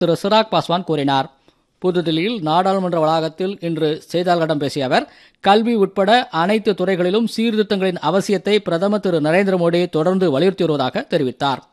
திரு சிராக் பாஸ்வான் கூறினார் புதுதில்லியில் நாடாளுமன்ற வளாகத்தில் இன்று செய்தியாளர்களிடம் பேசிய அவர் கல்வி உட்பட அனைத்து துறைகளிலும் சீர்திருத்தங்களின் அவசியத்தை பிரதமர் திரு நரேந்திர மோடி தொடர்ந்து வலியுறுத்தி வருவதாக தெரிவித்தார்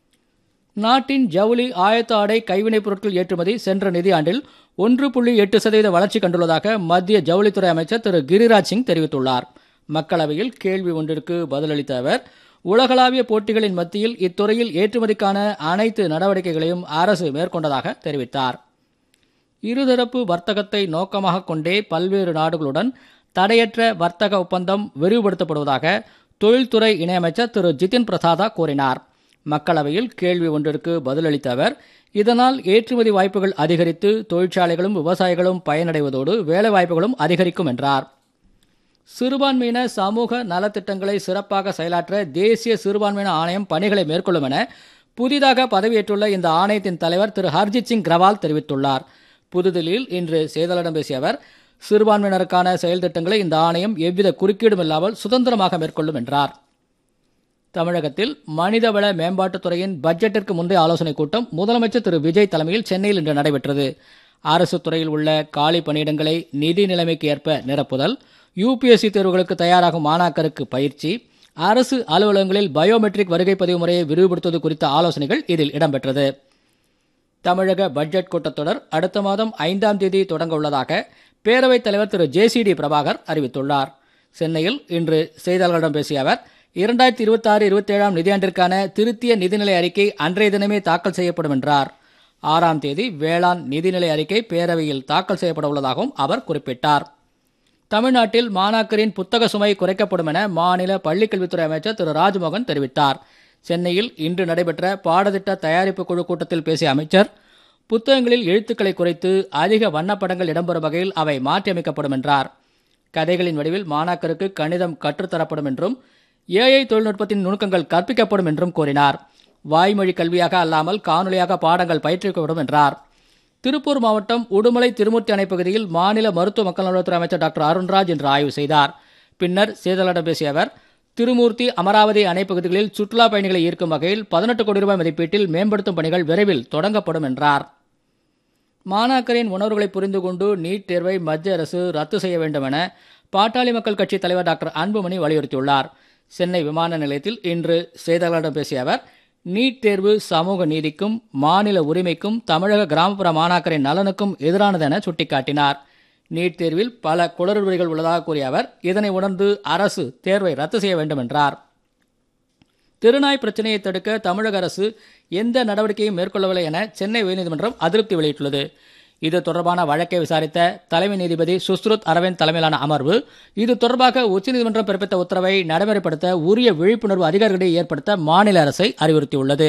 நாட்டின் ஜவுளி ஆயத்த ஆடை கைவினைப் பொருட்கள் ஏற்றுமதி சென்ற நிதியாண்டில் ஒன்று புள்ளி எட்டு சதவீத வளர்ச்சி கண்டுள்ளதாக மத்திய ஜவுளித்துறை அமைச்சர் திரு கிரிராஜ் சிங் தெரிவித்துள்ளார் மக்களவையில் கேள்வி ஒன்றிற்கு பதிலளித்த அவர் உலகளாவிய போட்டிகளின் மத்தியில் இத்துறையில் ஏற்றுமதிக்கான அனைத்து நடவடிக்கைகளையும் அரசு மேற்கொண்டதாக தெரிவித்தார் இருதரப்பு வர்த்தகத்தை நோக்கமாக கொண்டே பல்வேறு நாடுகளுடன் தடையற்ற வர்த்தக ஒப்பந்தம் விரிவுபடுத்தப்படுவதாக தொழில்துறை இணையமைச்சர் திரு ஜிதின் பிரசாதா கூறினார் மக்களவையில் கேள்வி ஒன்றிற்கு பதிலளித்த அவர் இதனால் ஏற்றுமதி வாய்ப்புகள் அதிகரித்து தொழிற்சாலைகளும் விவசாயிகளும் பயனடைவதோடு வேலைவாய்ப்புகளும் அதிகரிக்கும் என்றார் சிறுபான்மையின சமூக நலத்திட்டங்களை சிறப்பாக செயலாற்ற தேசிய சிறுபான்மையின ஆணையம் பணிகளை மேற்கொள்ளும் என புதிதாக பதவியேற்றுள்ள இந்த ஆணையத்தின் தலைவர் திரு ஹர்ஜித் சிங் கிரவால் தெரிவித்துள்ளார் புதுதில்லியில் இன்று செய்தியாளர்களிடம் பேசிய அவர் சிறுபான்மையினருக்கான செயல் திட்டங்களை இந்த ஆணையம் எவ்வித குறுக்கீடும் இல்லாமல் சுதந்திரமாக மேற்கொள்ளும் என்றார் தமிழகத்தில் மனிதவள மேம்பாட்டுத்துறையின் பட்ஜெட்டிற்கு முந்தைய ஆலோசனைக் கூட்டம் முதலமைச்சர் திரு விஜய் தலைமையில் சென்னையில் இன்று நடைபெற்றது அரசு துறையில் உள்ள காலி பணியிடங்களை நிதி நிலைமைக்கு ஏற்ப நிரப்புதல் யுபிஎஸ்சி தேர்வுகளுக்கு தயாராகும் மாணாக்கருக்கு பயிற்சி அரசு அலுவலகங்களில் பயோமெட்ரிக் வருகை பதிவு முறையை விரிவுபடுத்துவது குறித்த ஆலோசனைகள் இதில் இடம்பெற்றது தமிழக பட்ஜெட் கூட்டத்தொடர் அடுத்த மாதம் ஐந்தாம் தேதி தொடங்க உள்ளதாக பேரவைத் தலைவர் Thiru J C D Prabhakar அறிவித்துள்ளார் சென்னையில் இன்று செய்தியாளர்களிடம் பேசிய அவர் இரண்டாயிரத்தி இருபத்தி ஆறு இருபத்தி ஏழாம் நிதியாண்டிற்கான திருத்திய நிதிநிலை அறிக்கை அன்றைய தினமே தாக்கல் செய்யப்படும் என்றார் ஆறாம் தேதி வேளாண் நிதிநிலை அறிக்கை பேரவையில் தாக்கல் செய்யப்பட உள்ளதாகவும் அவர் குறிப்பிட்டார் தமிழ்நாட்டில் மாணாக்கரின் புத்தக சுமை குறைக்கப்படும் என மாநில பள்ளிக்கல்வித்துறை அமைச்சர் திரு ராஜ்மோகன் தெரிவித்தார் சென்னையில் இன்று நடைபெற்ற பாடத்திட்ட தயாரிப்பு குழு கூட்டத்தில் பேசிய அமைச்சர் புத்தகங்களில் எழுத்துக்களை குறைத்து அதிக வண்ணப்படங்கள் இடம்பெறும் வகையில் அவை மாற்றியமைக்கப்படும் என்றார் கதைகளின் வடிவில் மாணாக்கருக்கு கணிதம் கற்றுத்தரப்படும் என்றும் ஏஐ தொழில்நுட்பத்தின் நுணுக்கங்கள் கற்பிக்கப்படும் என்றும் கூறினார் வாய்மொழி கல்வியாக அல்லாமல் காணொலியாக பாடங்கள் பயிற்றுவிக்கப்படும் என்றார் திருப்பூர் மாவட்டம் உடுமலை திருமூர்த்தி அணை பகுதியில் மாநில மருத்துவ மக்கள் நலத்துறை அமைச்சர் டாக்டர் அருண்ராஜ் இன்று ஆய்வு செய்தார் பின்னர் செய்தியாளர்களிடம் பேசிய அவர் திருமூர்த்தி அமராவதி அணை பகுதிகளில் சுற்றுலா பயணிகளை ஈர்க்கும் வகையில் பதினெட்டு கோடி ரூபாய் மதிப்பீட்டில் மேம்படுத்தும் பணிகள் விரைவில் தொடங்கப்படும் என்றார் மாணாக்கரின் உணர்வுகளை புரிந்து கொண்டு நீட் தேர்வை மத்திய அரசு ரத்து செய்ய வேண்டும் என பாட்டாளி மக்கள் கட்சி தலைவர் டாக்டர் அன்புமணி வலியுறுத்தியுள்ளார் சென்னை விமான நிலையத்தில் இன்று செய்தியாளர்களிடம் பேசிய அவர் நீட் தேர்வு சமூக நீதிக்கும் மாநில உரிமைக்கும் தமிழக கிராமப்புற மாணாக்கரின் நலனுக்கும் எதிரானது என சுட்டிக்காட்டினார் நீட் தேர்வில் பல குளறுபடிகள் உள்ளதாக கூறிய அவர் இதனை உணர்ந்து அரசு தேர்வை ரத்து செய்ய வேண்டும் என்றார் திருநாய் பிரச்சனையை தடுக்க தமிழக அரசு எந்த நடவடிக்கையும் மேற்கொள்ளவில்லை என சென்னை உயர்நீதிமன்றம் அதிருப்தி வெளியிட்டுள்ளது இது தொடர்பான வழக்கை விசாரித்த தலைமை நீதிபதி சுஸ்ருத் அரவிந்த் தலைமையிலான அமர்வு இது தொடர்பாக உச்சநீதிமன்றம் பிறப்பித்த உத்தரவை நடைமுறைப்படுத்த உரிய விழிப்புணர்வு அதிகாரிகளிடையே ஏற்படுத்த மாநில அரசை அறிவுறுத்தியுள்ளது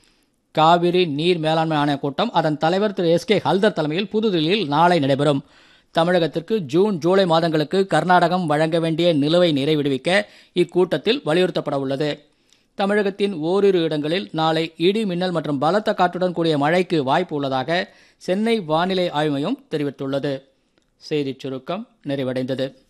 காவிரி நீர் மேலாண்மை ஆணைய கூட்டம் அதன் தலைவர் திரு எஸ் கே ஹல்தர் தலைமையில் புதுதில்லியில் நாளை நடைபெறும் தமிழகத்திற்கு ஜூன் ஜூலை மாதங்களுக்கு கர்நாடகம் வழங்க வேண்டிய நிலுவை நீரை விடுவிக்க இக்கூட்டத்தில் வலியுறுத்தப்பட உள்ளது தமிழகத்தின் ஓரிரு இடங்களில் நாளை இடி மின்னல் மற்றும் பலத்த காற்றுடன் கூடிய மழைக்கு வாய்ப்பு உள்ளதாக சென்னை வானிலை ஆய்வு மையம் தெரிவித்துள்ளது செய்திச் சுருக்கம் நிறைவடைந்தது